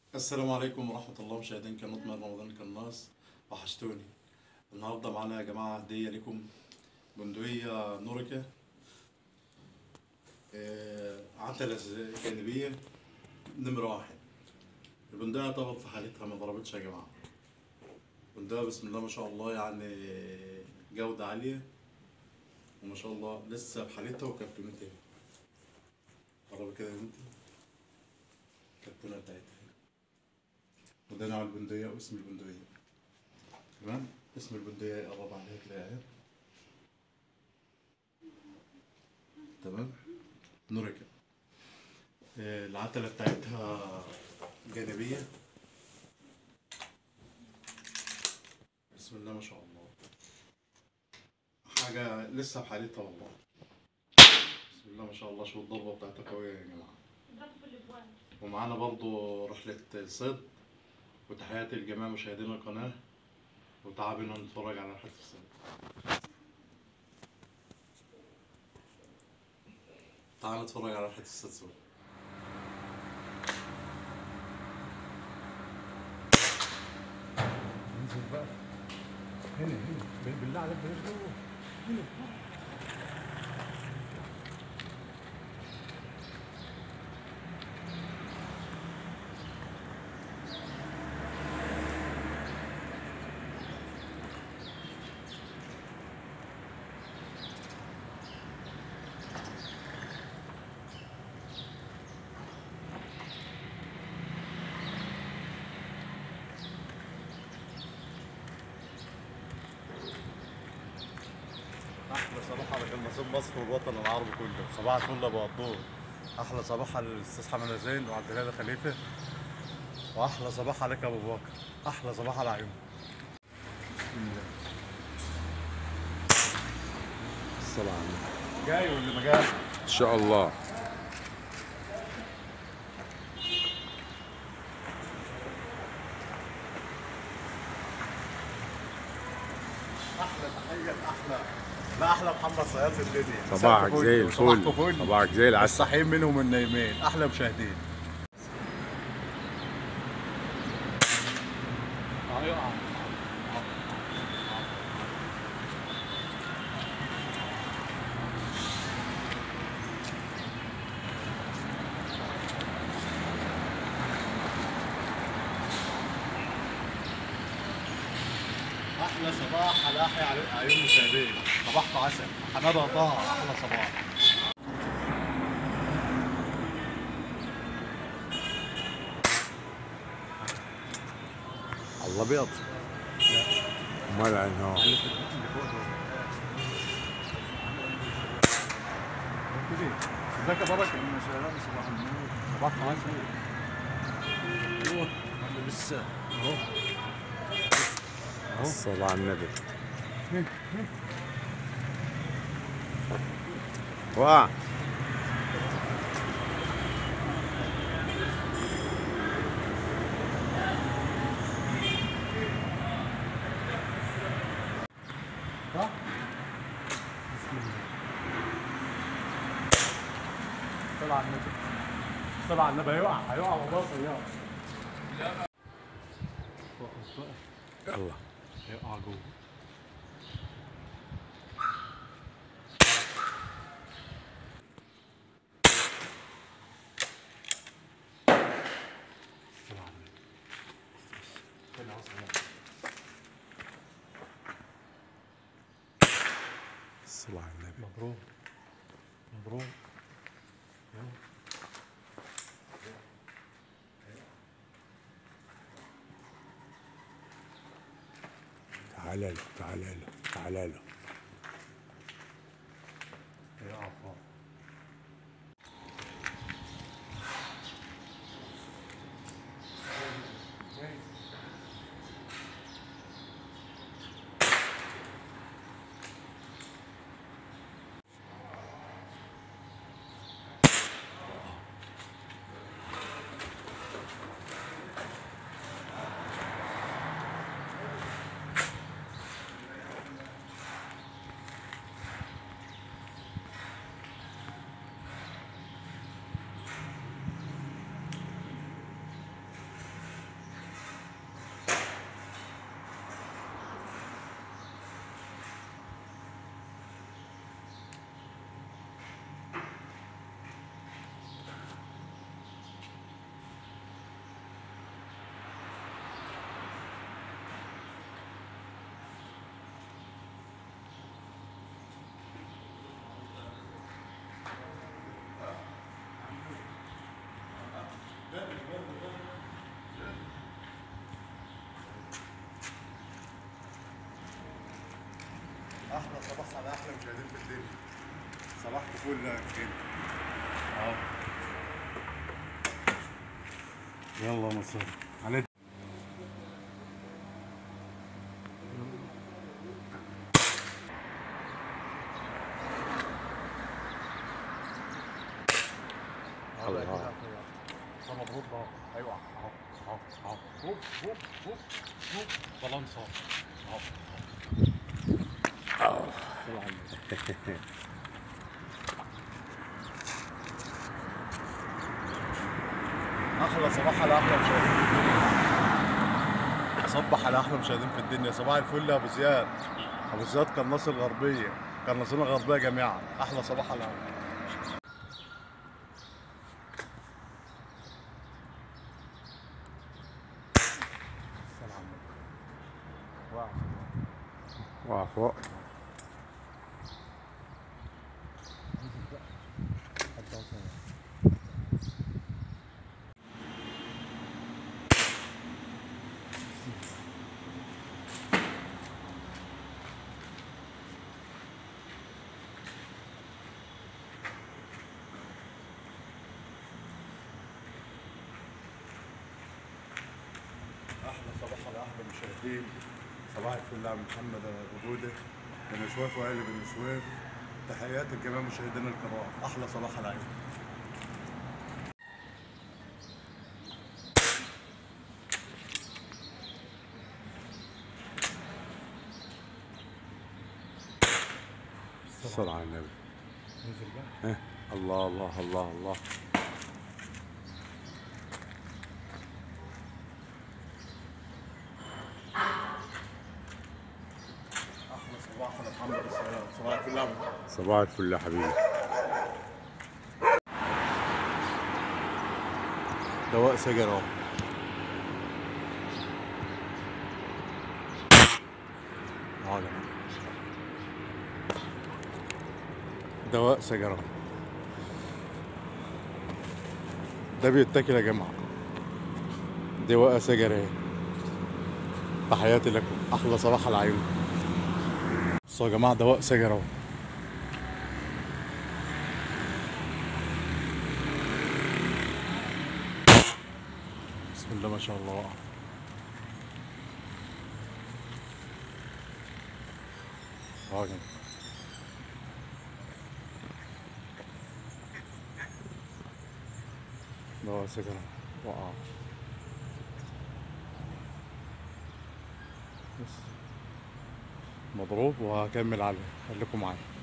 السلام عليكم ورحمة الله مشاهدين قناة من رمضان القناص وحشتوني النهاردة معانا يا جماعة هدية لكم بندقية نوريكا آه، عتلة جانبية نمرة واحد البندقية طبعا في حالتها ما ضربتش يا جماعة بندقية بسم الله ما شاء الله يعني جودة عالية وما شاء الله لسه بحالتها وكرتونتها قرب كده يا بنتي الكرتونة بتاعتها وده نوع البندقية واسم البندقية تمام اسم البندقية يقرب عليها كده اهي تمام نوريكا آه، العتلة بتاعتها جانبية بسم الله ما شاء الله حاجة لسه بحالتها والله بسم الله ما شاء الله شو الضربة بتاعتها قوية يا جماعة اضربه في الابواب ومعانا برضو رحلة صيد وتحياتي لجميع مشاهدين القناة وتعالوا نتفرج على رحلة الصيد تعالوا نتفرج على رحلة الصيد سوا انزل بقى هنا هنا بالله عليك بلاش جوه هنا احلى صباح على جمهور مصر والوطن العربي كله صباح الفل ابو قدور احلى صباح على الاستاذ حمد زين وعبد الهادي خليفه واحلى صباح عليك يا ابو بكر احلى صباح على عيونك الصلاة على النبي جاي واللي ما جاي إن شاء الله احلى تحيه احلى لا احلى محمد صياد في الدنيا صباحك مساء زي الفل. الفل صباحكم فل صباحك زي العسل الصاحيين منهم النايمين احلى مشاهدين احلى صباح على احلى عيون المشاهدين صباحكم عسل حماده طه احلى صباح الله ابيض امال عنه ازيك يا بركه صباح النور صباحكم عسل ايوه لسه اهو الصلاة على النبي واه صح؟ طلع على النبي طلع على النبي هيقع هيقع والله صياد يلا هيقع جوه طلع على النبي طلع صياد الصلاة على النبي مبروك مبروك يلا. تعال له تعال له تعال له هيقع فوق على احلى مشاهدين في الدنيا صباحكم فل يا كده اهو يلا مصر على الله. مضروب اهو ايوه اهو اهو اهو هوب هوب هوب هوب بالانسا اهو صل على النبي. احلى صباح على احلى مشاهدين في الدنيا اصبح على احلى مشاهدين في الدنيا صباح الفل يا ابو زياد ابو زياد كان ناصر الغربيه كان ناصرنا الغربيه جميعا احلى صباح على صل على النبي. واو. واو فوق حتى وصل. احلى صباح على احلى مشاهدين صباح الفل يا عم محمد ابو جوده بن شويف واهل بن شويف تحيات لجميع مشاهدينا الكرام احلى صباح على عيني صل على النبي نزل بقى ها الله الله الله الله احلى صباح على محمد الصياد صباح الفل يا عم صباح الفل يا حبيبي دواء سجن اهو اهو يا جماعة. دواء سجن اهو ده بيتاكل يا جماعة دواء سجن اهي تحياتي لكم احلى صباح على العيون بصوا يا جماعة دواء سجن اهو بسم الله ما شاء الله اه يا جماعة. دواء سجن اهو وقع بس مضروب وهكمل عليه خليكم معايا